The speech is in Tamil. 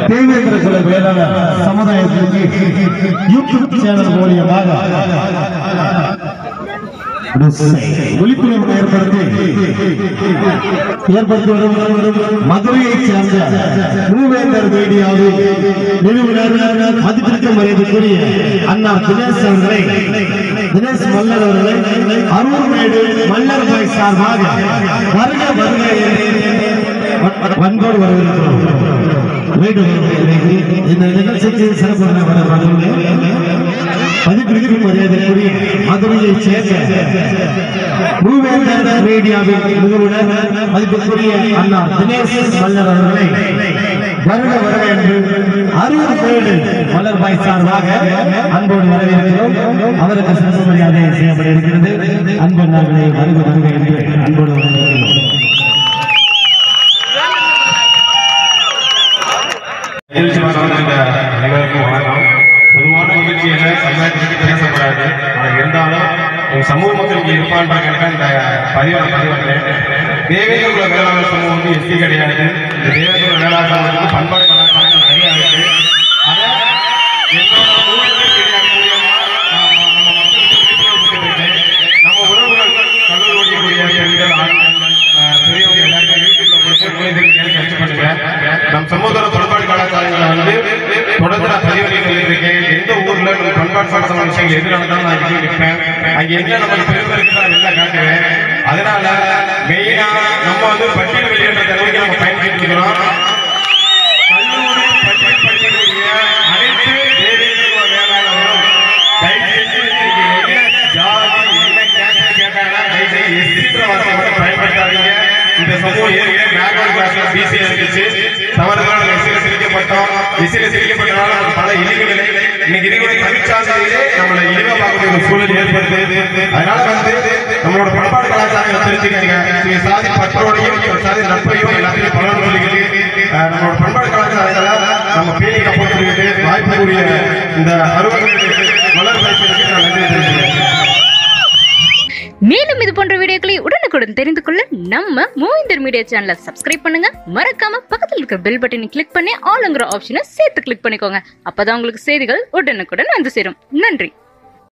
தேவேந்திர குல வேளாளர் சமுதாயத்திற்கு யூடியூப் சேனல் மூலியமாக விழிப்புணர்வு ஏற்படுத்தி ஏற்படுத்தி வரும் மதுரையைச் சேர்ந்த மூவேந்தர் மீடியாவின் நிறுவனர் மதிப்பிற்கு மரியாதைக்குரிய அண்ணா தினேஷ் அவர்களை தினேஷ் மல்லர் அவர்களை அருள்மேடு மல்லர் பாய் சார்பாக வருக வருக என்று வ- வன்போடு வரவேற்கிறோம் மீண்டும் இந்த நிகழ்ச்சிக்கு சிறப்பு மதிப்பிற்கு மரியாதைக்குரிய மதுரையைச் சேர்ந்த மூவேந்தர் மீடியாவின் நிறுவனர் மதிப்பிற்குரிய அண்ணா தினேஷ் மல்லர் அவர்களை வருக வருக என்று அறுபது பேரு மலர்பாய் சார்பாக அன்போடு வரவேற்கிறோம் அவருக்கு சிறப்பு மரியாதை செய்யப்பட இருக்கிறது அன்பு நாங்களே வருக வருக என்று அன்போடு வரவேற்கிறோம் நிகழ்ச்சி வந்திருந்த அனைவருக்கும் வணக்கம் பொதுவான நிகழ்ச்சியில சமுதாயத்துக்கு பேசப்படாது ஆனால் இருந்தாலும் உங்க சமூக மக்களுக்கு இருப்பான்ற கணக்கா இந்த பதிவை பதிவு பண்றேன் தேவேந்திர குல வேளாண் சமூகம் வந்து எஸ்சி கிடையாது இந்த தேவேந்திர குல வேளாண் சமூகத்துக்கு பண்பாடு கலாச்சாரம் நிறைய இருக்கு அதை என்னோட ஊழலுக்கு தெரியாத மூலியமா நான் நம்ம மக்களுக்கு விழிப்புணர்வு கொடுத்துருக்கேன். நம்ம உறவுகள் கல்லூரி ஓடிக்கூடிய பெண்கள் ஆண்கள் ஆஹ், பெரியவங்க எல்லாருமே யூடியூப்ல போட்டு நோய்களுக்கு எனக்கு அச்சு பண்ணுங்க நம் சமூக பண்பாடு கலாச்சாரங்களை வந்து தொடர்ந்து நான் பதிவு பண்ணிட்டு இருக்கேன் எந்த ஊர்ல நம்ம பண்பாடு சார்ந்த விஷயங்கள் எது நடந்தாலும் நான் இங்கே நிற்பேன் அங்க என்ன நமக்கு பெருமை இருக்குதோ அதை எல்லாம் காட்டுவேன் அதனால மெயினா நம்ம வந்து பட்டியல் வெளியிட்ட தகவலுக்கு நம்ம பயன்படுத்தி இருக்கிறோம் கல்லூரி பட்டியல் படிக்கக்கூடிய அனைத்து தேவேந்திர வேளாளர்களும் தயவு செஞ்சு நீங்க என்ன ஜாதி என்ன கேட்ட கேட்டாங்கன்னா தயவு செஞ்சு எஸ்சின்ற வார்த்தை மட்டும் பயன்படுத்தாதீங்க இந்த சமூகம் ஏற்கனவே பேக்வர்ட் கிளாஸ்ல பிசி இருந்துச்சு தவறுதலான எஸ்சியில திரிக்கப்பட்டோம் எஸ்சியில திரிக்கப்பட்டனால நமக்கு பல இழிவுகளை இன்னைக்கு இருக்கிற தமிழ்ச்சாலையிலே நம்மளை இழிவா பார்க்கக்கூடிய ஒரு சூழல் ஏற்படுது அதனால வந்து நம்மளோட பண்பாடு கலாச்சாரங்களை தெரிஞ்சுக்கங்க நீங்க சாதி பற்றோடையும் சாதி நட்பையும் எல்லாத்தையும் பலன் சொல்லிக்கிட்டு அஹ், நம்மளோட பண்பாடு கலாச்சாரங்களை நம்ம பேணி காப்பாற்றுவதற்கு வாய்ப்புக்குரிய இந்த அறுபது மலர் பயிற்சிக்கு நான் நன்றி தெரிவிக்கிறேன் மேலும் இது போன்ற வீடியோக்களை உடனுக்குடன் தெரிந்து கொள்ள நம்ம மூவிந்தர் மீடியா சேனலை சப்ஸ்கிரைப் பண்ணுங்க மறக்காம பக்கத்தில் இருக்கிற பெல் பட்டனை கிளிக் பண்ணி ஆளுங்கிற ஆப்ஷனை சேர்த்து கிளிக் பண்ணிக்கோங்க அப்பதான் உங்களுக்கு செய்திகள் உடனுக்குடன் வந்து சேரும் நன்றி